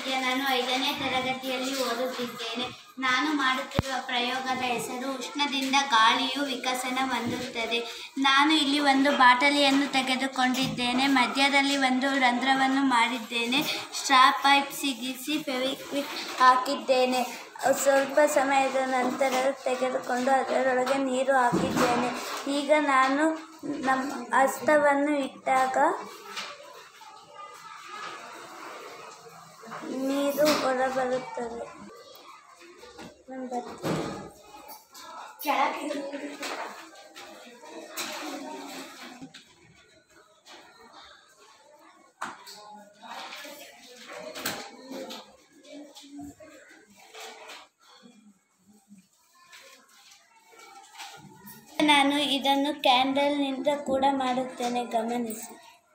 ಸತ್ಯ ನಾನು ಐದನೇ ತರಗತಿಯಲ್ಲಿ ಓದುತ್ತಿದ್ದೇನೆ ನಾನು ಮಾಡುತ್ತಿರುವ ಪ್ರಯೋಗದ ಹೆಸರು ಉಷ್ಣದಿಂದ ಗಾಳಿಯು ವಿಕಸನ ಹೊಂದುತ್ತದೆ ನಾನು ಇಲ್ಲಿ ಒಂದು ಬಾಟಲಿಯನ್ನು ತೆಗೆದುಕೊಂಡಿದ್ದೇನೆ ಮಧ್ಯದಲ್ಲಿ ಒಂದು ರಂಧ್ರವನ್ನು ಮಾಡಿದ್ದೇನೆ ಸ್ಟ್ರಾ ಪೈಪ್ ಸಿಗಿಸಿ ಫೆವಿಕ್ವಿಕ್ ಹಾಕಿದ್ದೇನೆ ಸ್ವಲ್ಪ ಸಮಯದ ನಂತರ ತೆಗೆದುಕೊಂಡು ಅದರೊಳಗೆ ನೀರು ಹಾಕಿದ್ದೇನೆ ಈಗ ನಾನು ನಮ್ಮ ಹಸ್ತವನ್ನು ಇಟ್ಟಾಗ ನೀರು ಹೊರಬರುತ್ತದೆ ನಾನು ಬರ್ತೀನಿ ನಾನು ಇದನ್ನು ಕ್ಯಾಂಡಲ್ನಿಂದ ಕೂಡ ಮಾಡುತ್ತೇನೆ ಗಮನಿಸಿ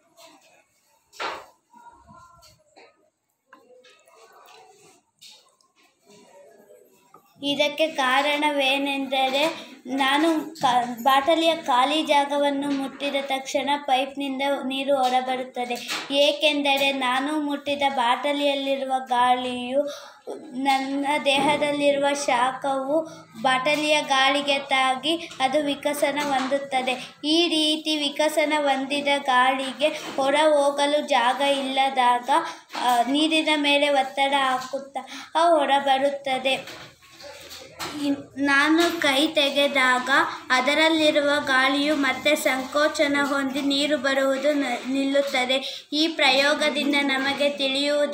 ಇದಕ್ಕೆ ಕಾರಣವೇನೆಂದರೆ ನಾನು ಕ ಬಾಟಲಿಯ ಖಾಲಿ ಜಾಗವನ್ನು ಮುಟ್ಟಿದ ತಕ್ಷಣ ಪೈಪ್ನಿಂದ ನೀರು ಹೊರಬರುತ್ತದೆ ಏಕೆಂದರೆ ನಾನು ಮುಟ್ಟಿದ ಬಾಟಲಿಯಲ್ಲಿರುವ ಗಾಳಿಯು ನನ್ನ ದೇಹದಲ್ಲಿರುವ ಶಾಖವು ಬಾಟಲಿಯ ಗಾಳಿಗೆ ತಾಗಿ ಅದು ವಿಕಸನ ಹೊಂದುತ್ತದೆ ಈ ರೀತಿ ವಿಕಸನ ಹೊಂದಿದ ಗಾಳಿಗೆ ಹೊರ ಹೋಗಲು ಜಾಗ ಇಲ್ಲದಾಗ ಆ, ನೀರಿನ ಮೇಲೆ ಒತ್ತಡ ಹಾಕುತ್ತಾ ಹೊರಬರುತ್ತದೆ ಇನ್- ನಾನು ಕೈ ತೆಗೆದಾಗ ಅದರಲ್ಲಿರುವ ಗಾಳಿಯು ಮತ್ತೆ ಸಂಕೋಚನ ಹೊಂದಿ ನೀರು ಬರುವುದು ನ- ನಿಲ್ಲುತ್ತದೆ ಈ ಪ್ರಯೋಗದಿಂದ ನಮಗೆ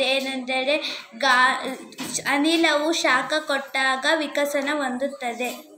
ತಿಳಿಯುವುದೇನೆಂದರೆ ಗಾ ಅನಿಲವು ಶಾಖ ಕೊಟ್ಟಾಗ ವಿಕಸನ ಹೊಂದುತ್ತದೆ